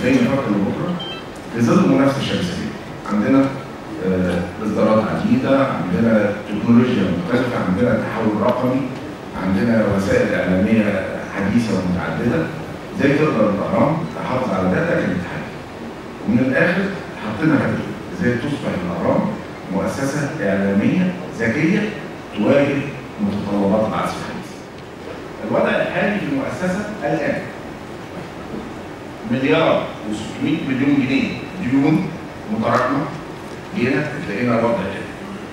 زي ما فاكر بكره في ظل منافسه شمسيه عندنا آه، اصدارات عديده عندنا تكنولوجيا مختلفه عندنا تحول رقمي عندنا وسائل اعلاميه حديثه ومتعدده ازاي تقدر الاهرام تحافظ على ده ده كان التحدي ومن الاخر حطينا هدف ازاي تصبح الاهرام مؤسسه اعلاميه ذكيه تواجه متطلبات العصر الحديث. الوضع الحالي في المؤسسه الان مليار و600 مليون جنيه ديون متراكمه جينا لقينا الوضع كده.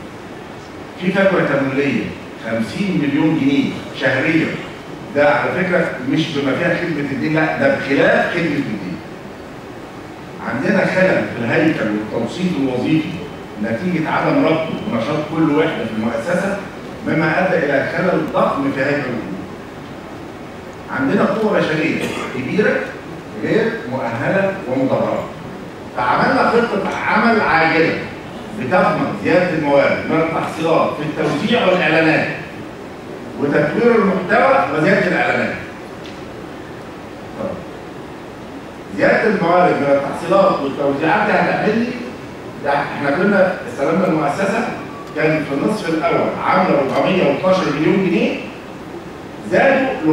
في فجوه تمويليه 50 مليون جنيه شهريا ده على فكره مش بما فيها خدمه الدين لا ده بخلاف خدمه الدين. عندنا خلل في الهيكل والتوصيف الوظيفي نتيجه عدم ربطه بنشاط كل وحده في المؤسسه مما ادى الى خلل ضخم في هيكل الوجود. عندنا قوه بشريه كبيره غير مؤهله ومدربه. فعملنا خطه عمل عاجله بتضمن زياده الموارد من التحصيلات في التوزيع والاعلانات وتطوير المحتوى وزياده الاعلانات. طب. زياده الموارد من التحصيلات والتوزيعات دي هتعمل لي ده احنا كنا استلمنا المؤسسه كان في النصف الاول عامله 412 مليون جنيه زادوا ل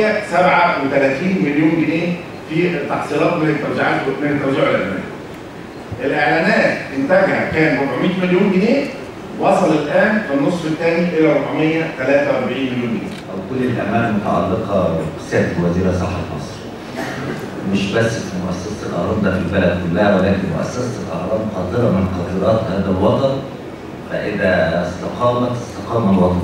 437 مليون جنيه في التحصيلات من التوزيعات من التوزيع والاعلانات. الاعلانات انتاجها كان 400 مليون جنيه وصل الان في النصف الثاني الى 443 مليون جنيه. أو كل الأعمال متعلقة بسيادة وزير صحة مصر. مش بس في مؤسسة الأهرام ده في البلد كلها ولكن مؤسسة الأهرام قاطرة من قاطرات هذا الوطن فإذا استقامت استقام الوطن.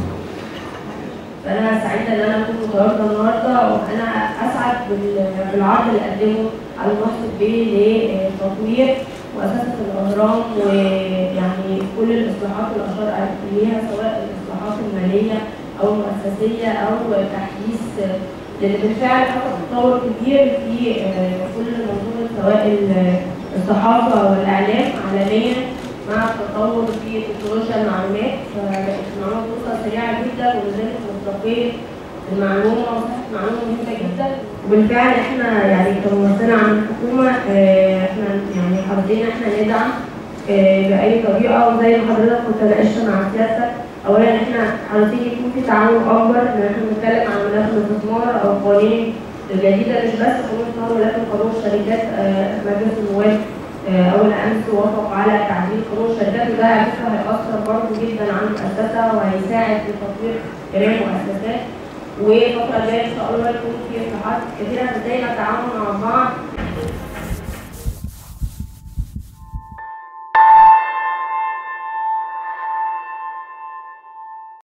فانا سعيده ان انا اكون متواجده النهارده وانا اسعد بال- بالعرض اللي قدمه على المحسن بيه لتطوير مؤسسه الاهرام ويعني كل الاصلاحات اللي اشار اليها سواء الاصلاحات الماليه او المؤسسيه او تحديث لان بالفعل حصل تطور كبير في كل منظومه سواء الصحافه والاعلام عالميا مع التطور في تكنولوجيا المعلومات فبقت المعلومات توصل سريعه جدا ولذلك مصداقيه المعلومه وصحه المعلومه مهمه جدا وبالفعل احنا يعني كممثله عن الحكومه آه، احنا يعني حابين احنا ندعم آه، باي طريقه وزي ما حضرتك كنت ناقشت مع سيادتك اولا احنا عاوزين يكون في تعاون اكبر ان احنا بنتكلم عن ملف الاستثمار او القوانين الجديده مش بس قانون الاستثمار ولكن قانون الشركات آه، مجلس النواب آه، اول امس وافق على تعديل قانون الشركات وده على فكره هيأثر برضه جدا على المؤسسه وهيساعد في تطوير جميع المؤسسات والفتره الجايه ان شاء الله يكون في اصلاحات كثيره ازاي نتعاون مع بعض